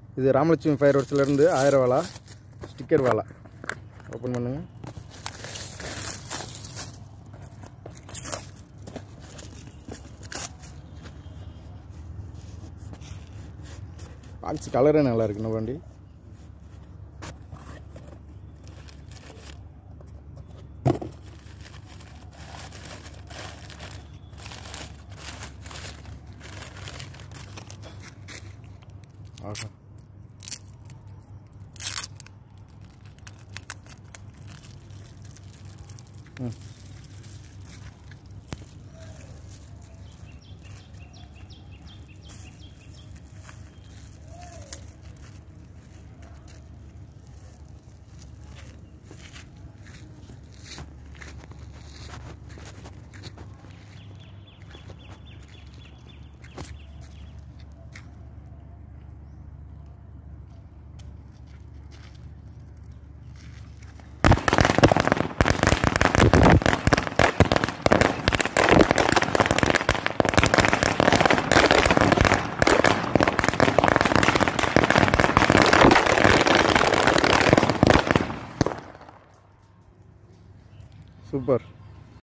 இது ராமலட்சுமி ஃபயர் ஒர்க்ஸ்லேருந்து ஆயிரம் வாழா ஸ்டிக்கர் வாழா ஓப்பன் பண்ணுங்க பாக்ஸ் கலரே நல்லா இருக்கு இந்த வண்டி ஆஹா ம் சூப்பர்